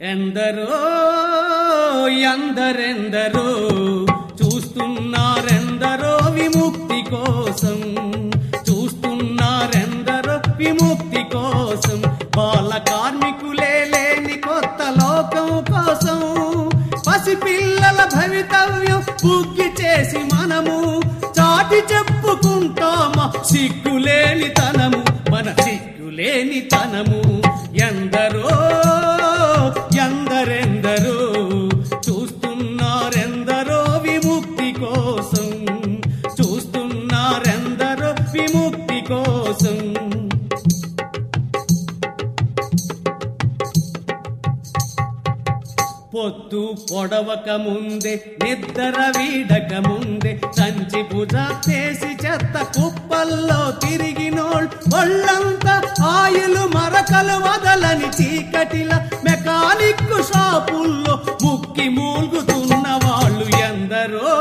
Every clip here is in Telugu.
ఎందరో ఎందరెందరో చూస్తున్నారెందరో విముక్తి కోసం చూస్తున్నారెందరో విముక్తి కోసం బాల కార్మికులే లేని కొత్త లోకం కోసం పసిపిల్లల భవితవ్యం బుగ్గి చేసి మనము చాటి చెప్పుకుంటామా సిగ్గులేని తనము మన సిగ్గులేని తనము ఎందరో ఎందరెందరో చూస్తున్నారెందరో విముక్తి కోసం చూస్తున్నారెందరో విముక్తి కోసం పొద్దు పొడవక ముందే నిద్ర వీడక ముందే సంచి భుజ చేసి చెత్త కుప్పల్లో తిరిగినోళ్ళు ఒళ్ళంతా ఆయులు మరకలు వదలని చీకటిల మెకానిక్ షాపుల్లో ముక్కి మూల్గుతున్న వాళ్ళు ఎందరో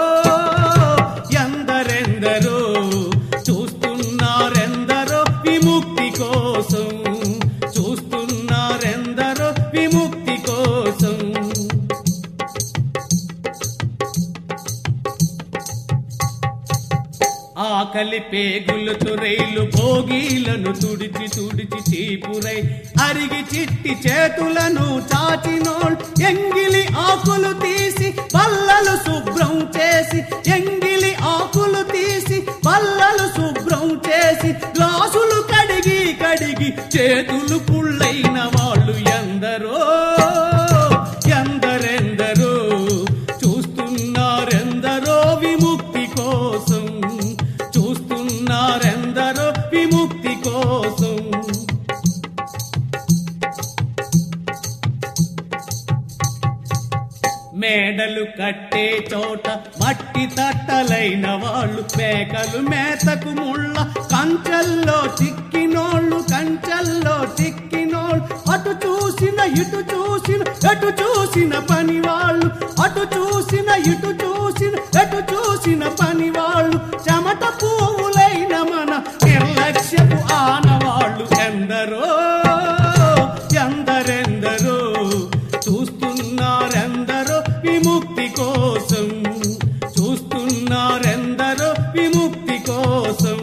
ఎందరెందరో చూస్తున్నారెందరో విముక్తి కోసం చూస్తున్నారెందరో విముక్తి కోసం ఆకలి పేగులు తురైలు భోగీలను తుడిచి తుడిచి చీపురై అరిగి చిట్టి చేతులను చాచినోள் ఎంగిలి ఆకులు తీసి పల్లలు శుభ్రం చేసి ఎంగిలి ఆకులు తీసి పల్లలు శుభ్రం చేసి గ్లాసులు కడిగి కడిగి చేతులు పుళ్ళైన వాళ్ళు ఎందరో ఎందరెందరో చూస్తున్నారెందరో విముక్తి కోసం చూస్తున్నారెందరో విముక్తి కోసం మేడలు కట్టే చోట మట్టి తట్టలైన వాళ్ళు మేకలు మేతకు ముళ్ళ కంచెల్లో చిక్కినోళ్ళు కంచెల్లో చిక్కినోళ్ళు అటు చూసిన ఇటు చూసిన ఎటు చూసిన పని వాళ్ళు అటు చూసిన ఇటు చూసిన ఎటు చూసిన పని వాళ్ళు చెమట పువ్వులైన మన నిర్లక్ష్యపు ఆనవాళ్ళు ఎందరో ఎందరెందరో చూస్తున్నారెందరో విముక్తి కోసం చూస్తున్నారెందరో విముక్తి కోసం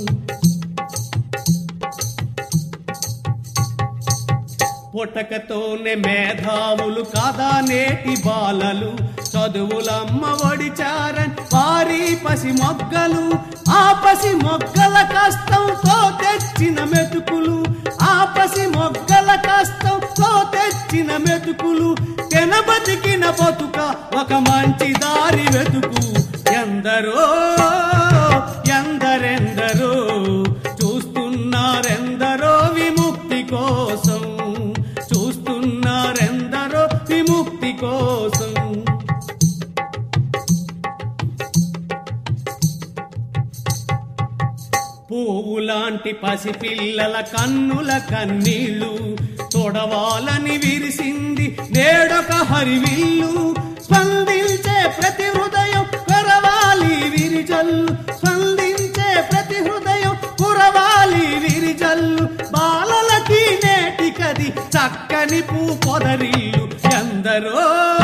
పుటకతోనే మేధావులు కాదా నేటి బాలలు చదువులమ్మ ఒడిచారన్ వారి పసి మొగ్గలు ఆ పసి మొగ్గల కష్టంతో తెచ్చిన మెతుకులు ఆ పసి మొగ్గల కష్టంతో తెచ్చిన మెతుకులు తెనబతికిన బతుక ఒక మంచి దారి వెతుకు ఎందరో ఎందరెందరో చూస్తున్నారెందరో విముక్తి కోసం చూస్తున్నారెందరో విముక్తి కోసం పువ్వులాంటి పసిపిల్లల కన్నుల కన్నీళ్ళు తొడవాలని విరిసింది నేడొక హరివిల్లు స్పందించే ప్రతి హృదయం కురవాలి విరిజల్లు స్పందించే ప్రతి హృదయం కురవాలి విరిజల్లు బాలలకి నేటికది చక్కని పూ పొదరిల్లు ఎందరో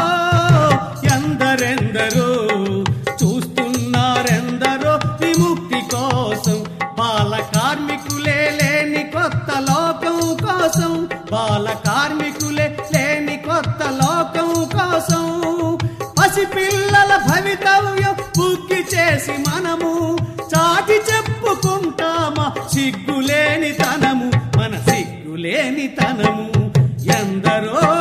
ఎందరెందరో చూస్తున్నారెందరో విముక్తి కోసం బాల కార్మికులే లేని కొత్త లోకం కోసం బాల కార్మికులే లేని కొత్త లోకం కోసం పసిపిల్లల భవితవ్యం బుక్కి చేసి మనము చాటి చెప్పుకుంటామా సిగ్గులేని తనము మన సిగ్గులేని తనము ఎందరో